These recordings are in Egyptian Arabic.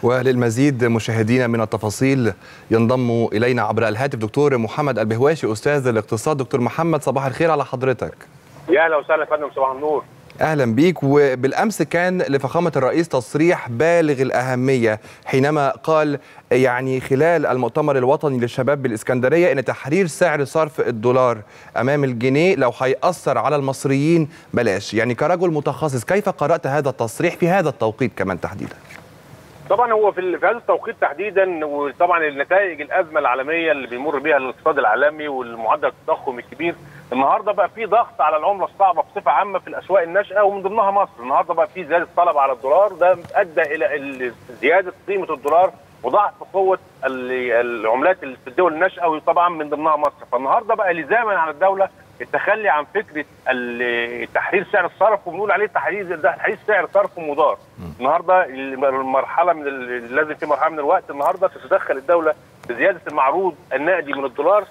وللمزيد مشاهدينا من التفاصيل ينضم الينا عبر الهاتف دكتور محمد البهواشي استاذ الاقتصاد دكتور محمد صباح الخير على حضرتك يا اهلا وسهلا يا فندم صباح النور اهلا بيك وبالامس كان لفخامه الرئيس تصريح بالغ الاهميه حينما قال يعني خلال المؤتمر الوطني للشباب بالاسكندريه ان تحرير سعر صرف الدولار امام الجنيه لو هيأثر على المصريين بلاش يعني كرجل متخصص كيف قرأت هذا التصريح في هذا التوقيت كمان تحديدا طبعا هو في في هذا التوقيت تحديدا وطبعا النتائج الازمه العالميه اللي بيمر بها الاقتصاد العالمي والمعدل التضخم الكبير النهارده بقى في ضغط على العمله الصعبه بصفه عامه في الاسواق الناشئه ومن ضمنها مصر، النهارده بقى في زياده طلب على الدولار ده ادى الى زياده قيمه الدولار وضعف قوه العملات اللي في الدول الناشئه وطبعا من ضمنها مصر، فالنهارده بقى لزاما على الدوله التخلي عن فكره تحرير سعر الصرف وبنقول عليه تحرير تحرير سعر صرف مضار. النهارده المرحله من لازم في مرحله من الوقت النهارده تتدخل الدوله بزياده المعروض النقدي من الدولار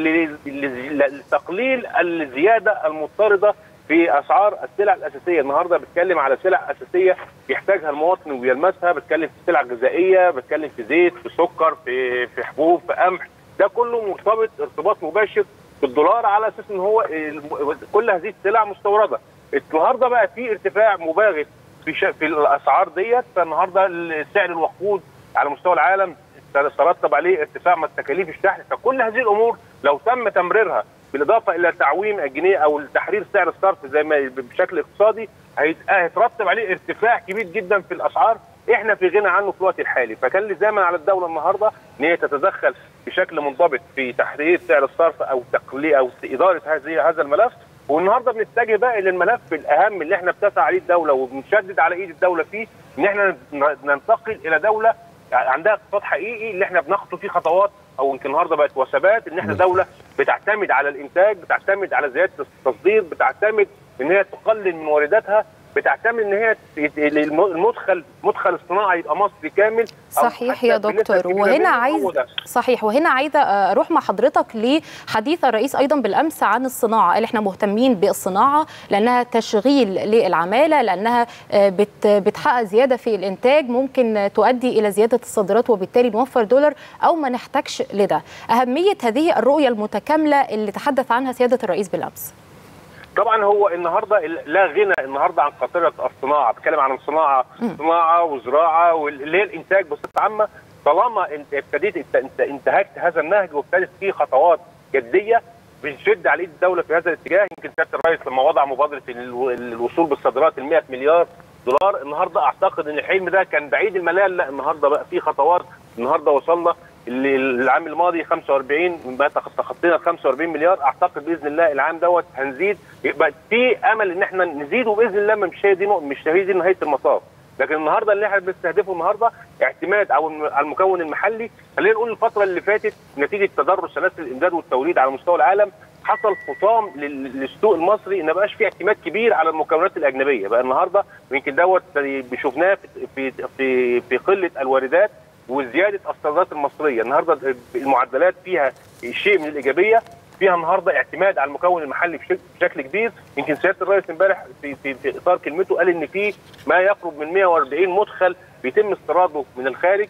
لتقليل الزياده المضطرده في اسعار السلع الاساسيه، النهارده بتكلم على سلع اساسيه بيحتاجها المواطن وبيلمسها، بتكلم في سلع غذائيه، بتكلم في زيت، في سكر، في في حبوب، في قمح، ده كله مرتبط ارتباط مباشر بالدولار على اساس ان هو كل هذه السلع مستورده. النهارده بقى في ارتفاع مباغت في في الاسعار ديت فالنهارده سعر الوقود على مستوى العالم ترتب عليه ارتفاع تكاليف الشحن فكل هذه الامور لو تم تمريرها بالاضافه الى تعويم الجنيه او تحرير سعر الصرف زي ما بشكل اقتصادي هيترتب عليه ارتفاع كبير جدا في الاسعار احنا في غنى عنه في الوقت الحالي فكان لزاما على الدوله النهارده ان هي تتدخل بشكل منضبط في تحرير سعر الصرف او تقليل او اداره هذه هذا الملف والنهارده بنتجه بقى للملف الاهم اللي احنا بتسعى عليه الدوله وبنشدد على ايد الدوله فيه ان احنا ننتقل الى دوله عندها اقتصاد حقيقي اللي احنا بنخطو فيه خطوات او يمكن النهارده بقت وثبات ان احنا دوله بتعتمد على الانتاج بتعتمد على زياده التصدير بتعتمد ان هي تقلل من وارداتها بتعتمد ان هي المدخل مدخل الصناعه يبقى مصري كامل صحيح يا دكتور وهنا عايز صحيح وهنا عايزه اروح مع حضرتك لحديث الرئيس ايضا بالامس عن الصناعه قال احنا مهتمين بالصناعه لانها تشغيل للعماله لانها بت بتحقق زياده في الانتاج ممكن تؤدي الى زياده الصادرات وبالتالي نوفر دولار او ما نحتاجش لده اهميه هذه الرؤيه المتكامله اللي تحدث عنها سياده الرئيس بالامس طبعا هو النهارده لا غنى النهارده عن قاطره الصناعه بتكلم عن الصناعه صناعه وزراعه واللي هي الانتاج بصفه عامه طالما انت ابتديت انت انتهكت هذا النهج وابتدت فيه خطوات جديه بنشد على ايد الدوله في هذا الاتجاه يمكن سياده الرئيس لما وضع مبادره الوصول بالصادرات ال 100 مليار دولار النهارده اعتقد ان الحلم ده كان بعيد المنال لا النهارده بقى في خطوات النهارده وصلنا اللي العام الماضي 45 ما تخطينا 45 مليار اعتقد باذن الله العام دوت هنزيد يبقى في امل ان احنا نزيد وباذن الله مش هي دي مش هي دي نهايه المطاف لكن النهارده اللي احنا بنستهدفه النهارده اعتماد على المكون المحلي خلينا نقول الفتره اللي فاتت نتيجه تدرج سلاسل الامداد والتوريد على مستوى العالم حصل خطام للسوق المصري ان ما بقاش في اعتماد كبير على المكونات الاجنبيه بقى النهارده يمكن دوت شفناه في في في قله الواردات وزياده الصادرات المصريه النهارده المعدلات فيها شيء من الايجابيه فيها النهارده اعتماد على المكون المحلي بشكل كبير يمكن سياده الرئيس امبارح في, في, في اطار كلمته قال ان في ما يقرب من 140 مدخل بيتم استيراده من الخارج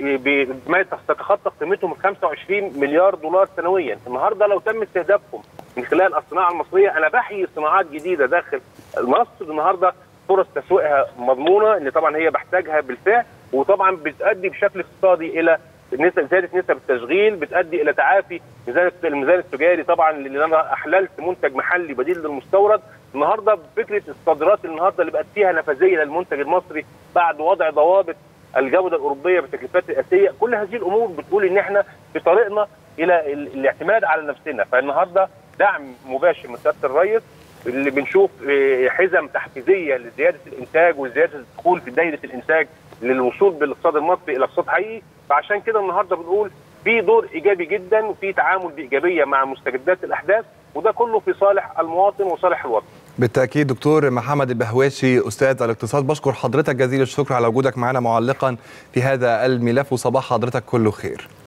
بما تتخطى قيمتهم 25 مليار دولار سنويا النهارده لو تم استهدافهم من خلال الصناعه المصريه انا بحيي صناعات جديده داخل مصر النهارده فرص تسويقها مضمونه اللي طبعا هي بحتاجها بالفعل وطبعا بتؤدي بشكل اقتصادي الى زياده نسب التشغيل بتؤدي الى تعافي ميزان الميزان التجاري طبعا لان انا احللت منتج محلي بديل للمستورد النهارده فكره الصادرات النهارده اللي بقت فيها نفاذيه للمنتج المصري بعد وضع ضوابط الجوده الاوروبيه بالتكليفات الاساسيه كل هذه الامور بتقول ان احنا في طريقنا الى الاعتماد على نفسنا فالنهارده دعم مباشر من سياده الرئيس اللي بنشوف حزم تحفيزيه لزياده الانتاج وزياده الدخول في دايره الانتاج للوصول بالاقتصاد المصري الى اقتصاد حقيقي فعشان كده النهارده بنقول في دور ايجابي جدا وفي تعامل بايجابيه مع مستجدات الاحداث وده كله في صالح المواطن وصالح الوطن. بالتاكيد دكتور محمد البهواشي استاذ الاقتصاد بشكر حضرتك جزيل الشكر على وجودك معنا معلقا في هذا الملف وصباح حضرتك كله خير.